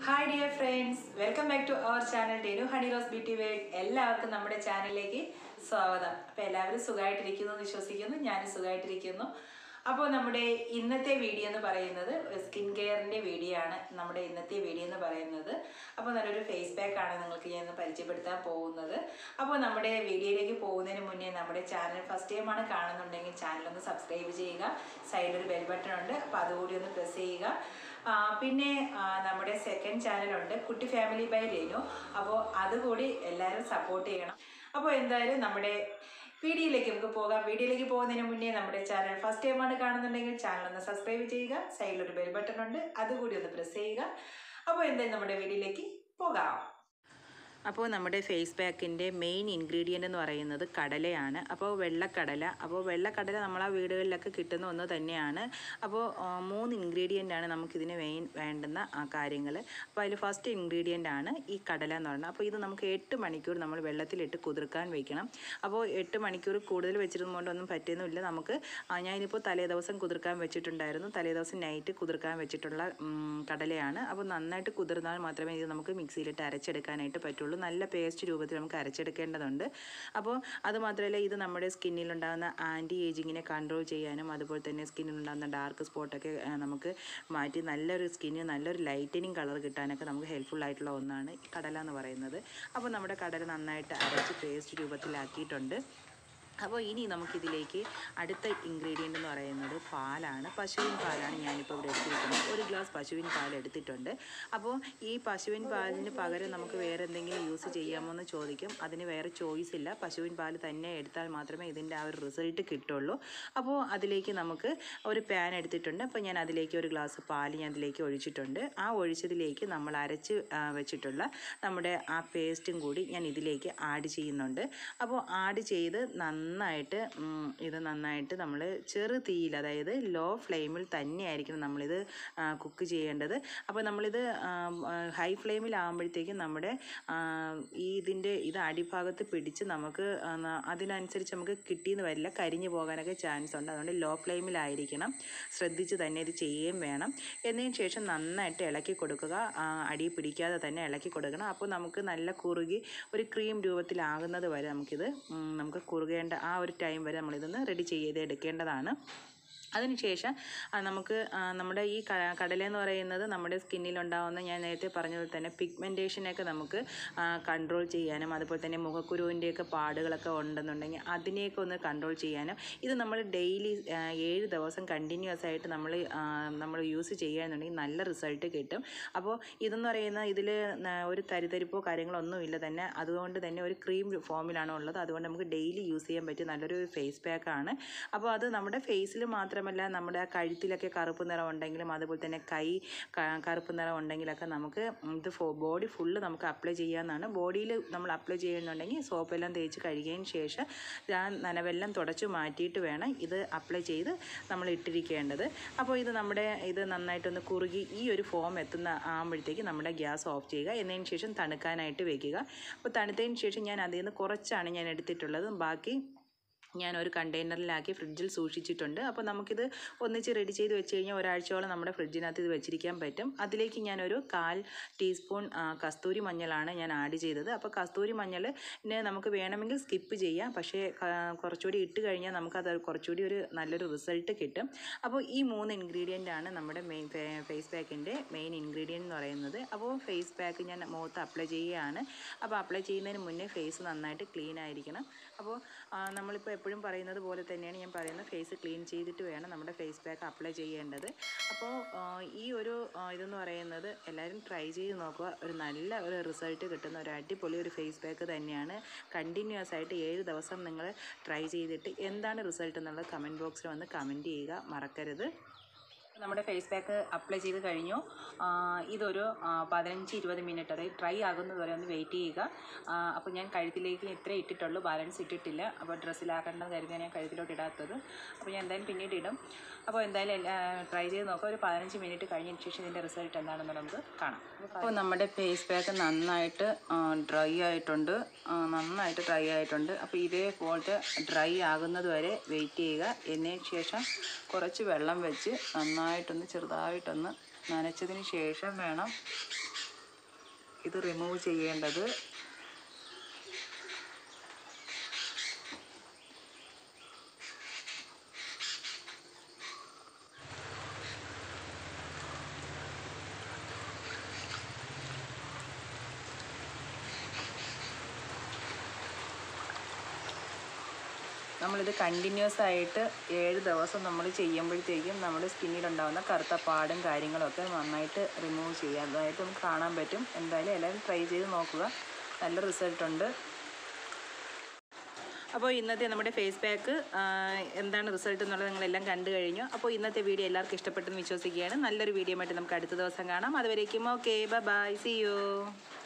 hi dear friends welcome back to our channel Denu Honey Rose beauty world എല്ലാവർക്കും നമ്മുടെ ചാനലിലേക്ക് സ്വാഗതം അപ്പോൾ എല്ലാവരും സുഖമായിട്ടിരിക്കുന്നു എന്ന് വിശ്വസിക്കുന്നു ഞാനും സുഖമായിട്ടിരിക്കുന്നു അപ്പോൾ നമ്മുടെ ഇന്നത്തെ വീഡിയോ എന്ന് പറയുന്നത് സ്കിൻ കെയറിൻ്റെ വീഡിയോ ആണ് നമ്മുടെ ഇന്നത്തെ വീഡിയോ എന്ന് പറയുന്നത് അപ്പോൾ നല്ലൊരു ഫേസ് പാക്ക് ആണ് നിങ്ങൾക്ക് ഞാൻ ഇന്ന് പരിചയപ്പെടുത്താൻ പോകുന്നത് അപ്പോൾ നമ്മുടെ വീഡിയോയിലേക്ക് പോകുന്നതിന് മുന്നേ നമ്മുടെ ചാനൽ ഫസ്റ്റ് ടൈമാണ് കാണുന്നുണ്ടെങ്കിൽ ചാനൽ ഒന്ന് സബ്സ്ക്രൈബ് ചെയ്യുക സൈഡിൽ ഒരു ബെൽ ബട്ടൺ ഉണ്ട് അപ്പോൾ അതുകൂടി ഒന്ന് പ്രസ് ചെയ്യുക ആ, പിന്നെ ആ, നമ്മുടെ സെക്കൻഡ് ചാനലുണ്ട് കുട്ടി ഫാമിലി ബൈ രേനു അപ്പോൾ അതുകൂടി എല്ലാവരും സപ്പോർട്ട് ചെയ്യണം അപ്പോൾ എന്തായാലും നമ്മുടെ വീഡിയോയിലേക്ക് നമുക്ക് പോകാം വീഡിയോയിലേക്ക് പോകുന്നതിന് മുന്നേ നമ്മുടെ ചാനൽ ഫസ്റ്റ് ടൈമാണ് കാണുന്നുണ്ടെങ്കിൽ ചാനൽ ഒന്ന് സബ്സ്ക്രൈബ് ചെയ്യുക സൈഡിലൊരു ബെൽ ബട്ടൺ ഉണ്ട് അതുകൂടി ഒന്ന് പ്രസ് ചെയ്യുക അപ്പോൾ എന്തായാലും നമ്മുടെ വീഡിയോയിലേക്ക് പോകാം അപ്പോൾ നമ്മുടെ ഫേസ് പാക്കിൻ്റെ മെയിൻ ഇൻഗ്രീഡിയൻ്റ് എന്ന് പറയുന്നത് കടലയാണ് അപ്പോൾ വെള്ളക്കടല അപ്പോൾ വെള്ളക്കടല നമ്മളെ വീടുകളിലൊക്കെ കിട്ടുന്ന ഒന്ന് തന്നെയാണ് അപ്പോൾ ആ, മൂന്ന് ഇൻഗ്രീഡിയൻ്റ് ആണ് നമുക്കിതിന് മെയിൻ വേണ്ടുന്ന ആ കാര്യങ്ങൾ അപ്പോൾ അതിൽ ഫസ്റ്റ് ഇൻഗ്രീഡിയൻ്റ് ആണ് ഈ കടല എന്ന് പറയുന്നത് അപ്പോൾ ഇത് നമുക്ക് എട്ട് മണിക്കൂർ നമ്മൾ വെള്ളത്തിലിട്ട് കുതിർക്കാൻ വെക്കണം അപ്പോൾ എട്ട് മണിക്കൂർ കൂടുതൽ വെച്ചിരുന്നതുകൊണ്ടൊന്നും പറ്റുന്നില്ല നമുക്ക് ആ, ഞാനിപ്പോൾ തലേ ദിവസം കുതിർക്കാൻ വെച്ചിട്ടുണ്ടായിരുന്നു തലേ ദിവസം നൈറ്റ് കുതിർക്കാൻ വെച്ചിട്ടുള്ള ഉം, കടലയാണ് അപ്പോൾ നന്നായിട്ട് കുതിർന്നാൽ മാത്രമേ ഇത് നമുക്ക് മിക്സിയിലിട്ട് അരച്ചെടുക്കാനായിട്ട് പറ്റുള്ളൂ നല്ല പേസ്റ്റ് രൂപത്തിൽ നമുക്ക് അരച്ചെടുക്കേണ്ടതുണ്ട് അപ്പോൾ അത് മാത്രമല്ല ഇത് നമ്മുടെ സ്കിന്നിലുണ്ടാകുന്ന ആൻറ്റി ഏജിങ്ങിനെ കൺട്രോൾ ചെയ്യാനും അതുപോലെ തന്നെ സ്കിന്നിലുണ്ടാകുന്ന ഡാർക്ക് സ്പോട്ടൊക്കെ ആ, നമുക്ക് മാറ്റി നല്ലൊരു സ്കിന്നിന് നല്ലൊരു ലൈറ്റനിങ് കളർ കിട്ടാനൊക്കെ നമുക്ക് ഹെൽപ്ഫുൾ ആയിട്ടുള്ള ഒന്നാണ് ഈ കടല എന്ന് പറയുന്നത് അപ്പോൾ നമ്മുടെ കടല നന്നായിട്ട് അരച്ച് പേസ്റ്റ് രൂപത്തിലാക്കിയിട്ടുണ്ട് അപ്പോൾ ഇനി നമുക്കിതിലേക്ക് അടുത്ത ഇൻഗ്രീഡിയൻ്റ് എന്ന് പറയുന്നത് പാലാണ് പശുവിൻ പാലാണ് ഞാനിപ്പോൾ ഇവിടെ എടുത്തിരിക്കുന്നത് ഒരു ഗ്ലാസ് പശുവിൻ പാൽ എടുത്തിട്ടുണ്ട് അപ്പോൾ ഈ പശുവിൻ പാലിന് പകരം നമുക്ക് വേറെ എന്തെങ്കിലും യൂസ് ചെയ്യാമോ എന്ന് ചോദിക്കും അതിന് വേറെ ചോയ്സ് ഇല്ല പശുവിൻ പാൽ തന്നെ എടുത്താൽ മാത്രമേ ഇതിൻ്റെ ആ ഒരു റിസൾട്ട് കിട്ടുള്ളൂ അപ്പോൾ അതിലേക്ക് നമുക്ക് ഒരു പാൻ എടുത്തിട്ടുണ്ട് അപ്പോൾ ഞാൻ അതിലേക്ക് ഒരു ഗ്ലാസ് പാൽ ഞാൻ അതിലേക്ക് ഒഴിച്ചിട്ടുണ്ട് ആ ഒഴിച്ചതിലേക്ക് നമ്മൾ അരച്ച് ആ, വെച്ചിട്ടുള്ള നമ്മുടെ ആ പേസ്റ്റും കൂടി ഞാൻ ഇതിലേക്ക് ആഡ് ചെയ്യുന്നുണ്ട് അപ്പോൾ ആഡ് ചെയ്ത് നന്നായിട്ട് ഉം, ഇത് നന്നായിട്ട് നമ്മൾ ചെറു തീയിൽ അതായത് ലോ ഫ്ലെയിമിൽ തന്നെയായിരിക്കണം നമ്മളിത് കുക്ക് ചെയ്യേണ്ടത് അപ്പോൾ നമ്മളിത് ഹൈ ഫ്ലെയിമിലാകുമ്പോഴത്തേക്കും നമ്മുടെ ആ, ഈ ഇതിൻ്റെ ഇത് അടിഭാഗത്ത് പിടിച്ച് നമുക്ക് ആ, ന- അതിനനുസരിച്ച് നമുക്ക് കിട്ടിയെന്ന് വരില്ല കരിഞ്ഞു പോകാനൊക്കെ ചാൻസ് ഉണ്ട് അതുകൊണ്ട് ലോ ഫ്ലെയിമിലായിരിക്കണം ശ്രദ്ധിച്ച് തന്നെ ഇത് ചെയ്യുകയും വേണം എന്നതിന് ശേഷം നന്നായിട്ട് ഇളക്കി കൊടുക്കുക ആ, അടി പിടിക്കാതെ തന്നെ ഇളക്കി കൊടുക്കണം അപ്പോൾ നമുക്ക് നല്ല കുറുകി ഒരു ക്രീം രൂപത്തിലാകുന്നത് വരെ നമുക്കിത് ഉം, നമുക്ക് കുറുകേണ്ട ആ ഒരു ടൈം വരെ നമ്മളിതൊന്ന് റെഡി ചെയ്ത് എടുക്കേണ്ടതാണ് അതിനുശേഷം ആ, നമുക്ക് ആ, നമ്മുടെ ഈ ക- കടല എന്ന് പറയുന്നത് നമ്മുടെ സ്കിന്നിലുണ്ടാകുന്ന ഞാൻ നേരത്തെ പറഞ്ഞതുപോലെ തന്നെ പിഗ്മെൻറ്റേഷനൊക്കെ നമുക്ക് കൺട്രോൾ ചെയ്യാനും അതുപോലെ തന്നെ മുഖക്കുരുവിൻ്റെയൊക്കെ പാടുകളൊക്കെ ഉണ്ടെന്നുണ്ടെങ്കിൽ അതിനെയൊക്കെ ഒന്ന് കൺട്രോൾ ചെയ്യാനും ഇത് നമ്മൾ ഡെയിലി ഏഴ് ദിവസം കണ്ടിന്യൂസ് ആയിട്ട് നമ്മൾ നമ്മൾ യൂസ് ചെയ്യുകയാണെന്നുണ്ടെങ്കിൽ നല്ല റിസൾട്ട് കിട്ടും അപ്പോൾ ഇതെന്ന് പറയുന്ന ഇതിൽ ഒരു തരിതരിപ്പോ കാര്യങ്ങളോ ഒന്നുമില്ല തന്നെ അതുകൊണ്ട് തന്നെ ഒരു ക്രീം ഫോമിലാണ് ഉള്ളത് അതുകൊണ്ട് നമുക്ക് ഡെയിലി യൂസ് ചെയ്യാൻ പറ്റിയ നല്ലൊരു ഫേസ് പാക്കാണ് അപ്പോൾ അത് നമ്മുടെ ഫേസിൽ മാത്രമല്ല നമ്മുടെ ആ കഴുത്തിലൊക്കെ കറുപ്പ് നിറം ഉണ്ടെങ്കിലും അതുപോലെ തന്നെ കൈ ക- കറുപ്പ് നിറം ഉണ്ടെങ്കിലൊക്കെ നമുക്ക് ഇത് ഫോ ബോഡി ഫുള്ള് നമുക്ക് അപ്ലൈ ചെയ്യാവുന്നതാണ് ബോഡിയിൽ നമ്മൾ അപ്ലൈ ചെയ്യുന്നുണ്ടെങ്കിൽ സോപ്പെല്ലാം തേച്ച് കഴുകിയതിന് ശേഷം ആ നനവെല്ലാം തുടച്ച് മാറ്റിയിട്ട് വേണം ഇത് അപ്ലൈ ചെയ്ത് നമ്മൾ ഇട്ടിരിക്കേണ്ടത് അപ്പോൾ ഇത് നമ്മുടെ ഇത് നന്നായിട്ടൊന്ന് കുറുകി ഈ ഒരു ഫോം എത്തുന്ന ആകുമ്പോഴത്തേക്ക് നമ്മുടെ ഗ്യാസ് ഓഫ് ചെയ്യുക എന്നതിന് ശേഷം തണുക്കാനായിട്ട് വെക്കുക അപ്പോൾ തണുത്തതിന് ശേഷം ഞാൻ അതിൽ നിന്ന് കുറച്ചാണ് ഞാൻ എടുത്തിട്ടുള്ളത് ബാക്കി ഞാൻ ഒരു കണ്ടെയ്നറിലാക്കി ഫ്രിഡ്ജിൽ സൂക്ഷിച്ചിട്ടുണ്ട് അപ്പോൾ നമുക്കിത് ഒന്നിച്ച് റെഡി ചെയ്ത് വെച്ച് കഴിഞ്ഞാൽ ഒരാഴ്ചയോളം നമ്മുടെ ഫ്രിഡ്ജിനകത്ത് ഇത് വെച്ചിരിക്കാൻ പറ്റും അതിലേക്ക് ഞാനൊരു കാൽ ടീസ്പൂൺ ആ, കസ്തൂരി മഞ്ഞളാണ് ഞാൻ ആഡ് ചെയ്തത് അപ്പോൾ കസ്തൂരി മഞ്ഞൾ നമുക്ക് വേണമെങ്കിൽ സ്കിപ്പ് ചെയ്യാം പക്ഷേ ക- കുറച്ചുകൂടി ഇട്ട് കഴിഞ്ഞാൽ നമുക്കത് കുറച്ചുകൂടി ഒരു നല്ലൊരു റിസൾട്ട് കിട്ടും അപ്പോൾ ഈ മൂന്ന് ഇൻഗ്രീഡിയൻ്റ് ആണ് നമ്മുടെ മെയിൻ ഫേസ് പാക്കിൻ്റെ മെയിൻ ഇൻഗ്രീഡിയൻ്റ് എന്ന് പറയുന്നത് അപ്പോൾ ഫേസ് പാക്ക് ഞാൻ മുഖത്ത് അപ്ലൈ ചെയ്യുകയാണ് അപ്പോൾ അപ്ലൈ ചെയ്യുന്നതിന് മുന്നേ ഫേസ് നന്നായിട്ട് ക്ലീൻ ആയിരിക്കണം അപ്പോൾ ആ, നമ്മളിപ്പോൾ എപ്പോഴും പറയുന്നത് പോലെ തന്നെയാണ് ഞാൻ പറയുന്നത് ഫേസ് ക്ലീൻ ചെയ്തിട്ട് വേണം നമ്മുടെ ഫേസ് പാക്ക് അപ്ലൈ ചെയ്യേണ്ടത് അപ്പോൾ ആ, ഈ ഒരു ആ, ഇതെന്ന് പറയുന്നത് എല്ലാവരും ട്രൈ ചെയ്ത് നോക്കുക ഒരു നല്ല ഒരു റിസൾട്ട് കിട്ടുന്ന ഒരു അടിപൊളി ഒരു ഫേസ് പാക്ക് തന്നെയാണ് കണ്ടിന്യൂസ് ആയിട്ട് ഏഴ് ദിവസം നിങ്ങൾ ട്രൈ ചെയ്തിട്ട് എന്താണ് റിസൾട്ട് എന്നുള്ളത് കമൻറ്റ് ബോക്സിൽ വന്ന് കമൻറ്റ് ചെയ്യുക മറക്കരുത് നമ്മുടെ ഫേസ് പാക്ക് അപ്ലൈ ചെയ്ത് കഴിഞ്ഞു ആ, ഇതൊരു ആ, പതിനഞ്ച് ഇരുപത് മിനിറ്റ് അതായത് ഡ്രൈ ആകുന്നത് വരെ ഒന്ന് വെയിറ്റ് ചെയ്യുക ആ, അപ്പോൾ ഞാൻ കഴുത്തിലേക്ക് ഇത്രേ ഇട്ടിട്ടുള്ളൂ ബാലൻസ് ഇട്ടിട്ടില്ല അപ്പോൾ ഡ്രസ്സിലാക്കേണ്ടത് കരുതിയാണ് ഞാൻ കഴുത്തിലോട്ട് ഇടാത്തത് അപ്പോൾ ഞാൻ എന്തായാലും പിന്നീട് ഇടും അപ്പോൾ എന്തായാലും ട്രൈ ചെയ്ത് നോക്കാം ഒരു പതിനഞ്ച് മിനിറ്റ് കഴിഞ്ഞതിന് ശേഷം ഇതിൻ്റെ റിസൾട്ട് എന്താണെന്ന് നമുക്ക് കാണാം അപ്പോൾ നമ്മുടെ ഫേസ് പാക്ക് നന്നായിട്ട് ഡ്രൈ ആയിട്ടുണ്ട് ആ, നന്നായിട്ട് ഡ്രൈ ആയിട്ടുണ്ട് അപ്പോൾ ഇതേപോലത്തെ ഡ്രൈ ആകുന്നത് വരെ വെയിറ്റ് ചെയ്യുക എന്നതിന് ശേഷം കുറച്ച് വെള്ളം വെച്ച് നന്നായിട്ടൊന്ന് ചെറുതായിട്ടൊന്ന് നനച്ചതിന് ശേഷം വേണം ഇത് റിമൂവ് ചെയ്യേണ്ടത് നമ്മളിത് കണ്ടിന്യൂസ് ആയിട്ട് ഏഴ് ദിവസം നമ്മൾ ചെയ്യുമ്പോഴത്തേക്കും നമ്മുടെ സ്കിന്നിലുണ്ടാകുന്ന കറുത്ത പാടും കാര്യങ്ങളൊക്കെ നന്നായിട്ട് റിമൂവ് ചെയ്യുക അതായിട്ട് നമുക്ക് കാണാൻ പറ്റും എന്തായാലും എല്ലാവരും ട്രൈ ചെയ്ത് നോക്കുക നല്ല റിസൾട്ട് ഉണ്ട് അപ്പോൾ ഇന്നത്തെ നമ്മുടെ ഫേസ് പാക്ക് എന്താണ് റിസൾട്ട് എന്നുള്ളത് നിങ്ങളെല്ലാം കണ്ടു കഴിഞ്ഞു അപ്പോൾ ഇന്നത്തെ വീഡിയോ എല്ലാവർക്കും ഇഷ്ടപ്പെട്ടെന്ന് വിശ്വസിക്കുകയാണ് നല്ലൊരു വീഡിയോ ആയിട്ട് നമുക്ക് അടുത്ത ദിവസം കാണാം അതുവരേക്കും ഓക്കെ ബൈ സി യു